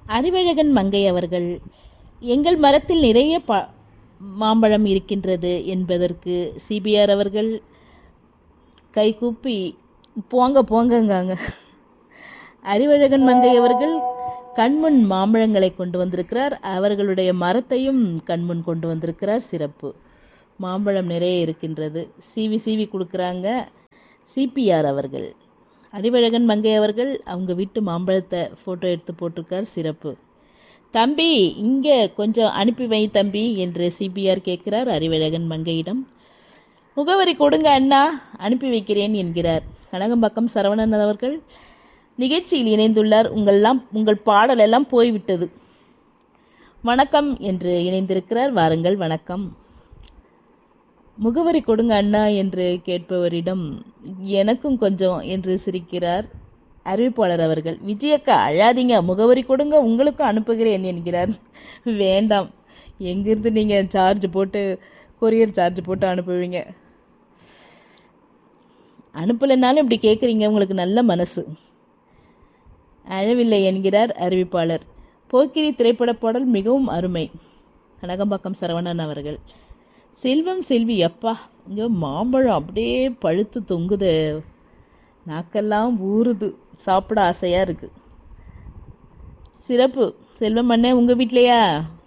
அறிவழகன் மங்கை அவர்கள் எங்கள் மரத்தில் நிறைய ப மாம்பழம் இருக்கின்றது என்பதற்கு சிபிஆர் அவர்கள் கைகூப்பி போங்க போங்கங்காங்க அறிவழகன் மங்கை அவர்கள் கண்முன் மாம்பழங்களை கொண்டு வந்திருக்கிறார் அவர்களுடைய மரத்தையும் கண்முன் கொண்டு வந்திருக்கிறார் சிறப்பு மாம்பழம் நிறைய இருக்கின்றது சீவி சீவி கொடுக்குறாங்க சிபிஆர் அவர்கள் அறிவழகன் மங்கை அவர்கள் அவங்க வீட்டு மாம்பழத்தை ஃபோட்டோ எடுத்து போட்டிருக்கார் சிறப்பு தம்பி இங்கே கொஞ்சம் அனுப்பி வை தம்பி என்று சிபிஆர் கேட்கிறார் அறிவழகன் மங்கையிடம் முகவரி கொடுங்க அண்ணா அனுப்பி வைக்கிறேன் என்கிறார் கனகம்பாக்கம் சரவணன் அவர்கள் நிகழ்ச்சியில் இணைந்துள்ளார் உங்கள்லாம் உங்கள் பாடல் எல்லாம் போய்விட்டது வணக்கம் என்று இணைந்திருக்கிறார் வாருங்கள் வணக்கம் முகவரி கொடுங்க அண்ணா என்று கேட்பவரிடம் எனக்கும் கொஞ்சம் என்று சிரிக்கிறார் அறிவிப்பாளர் அவர்கள் விஜயக்கா அழாதீங்க முகவரி கொடுங்க உங்களுக்கும் அனுப்புகிறேன் என்கிறார் வேண்டாம் எங்கிருந்து நீங்கள் சார்ஜ் போட்டு கொரியர் சார்ஜ் போட்டு அனுப்புவீங்க அனுப்பலைனாலும் இப்படி கேட்குறீங்க உங்களுக்கு நல்ல மனசு அழவில்லை என்கிறார் அறிவிப்பாளர் போக்கிரி திரைப்பட பாடல் மிகவும் அருமை கனகம்பாக்கம் சரவணன் அவர்கள் செல்வம் செல்வி அப்பா இங்கே மாம்பழம் அப்படியே பழுத்து தொங்குது நாக்கெல்லாம் ஊறுது சாப்பிட ஆசையாக இருக்குது சிறப்பு செல்வம் அண்ணே உங்கள் வீட்லையா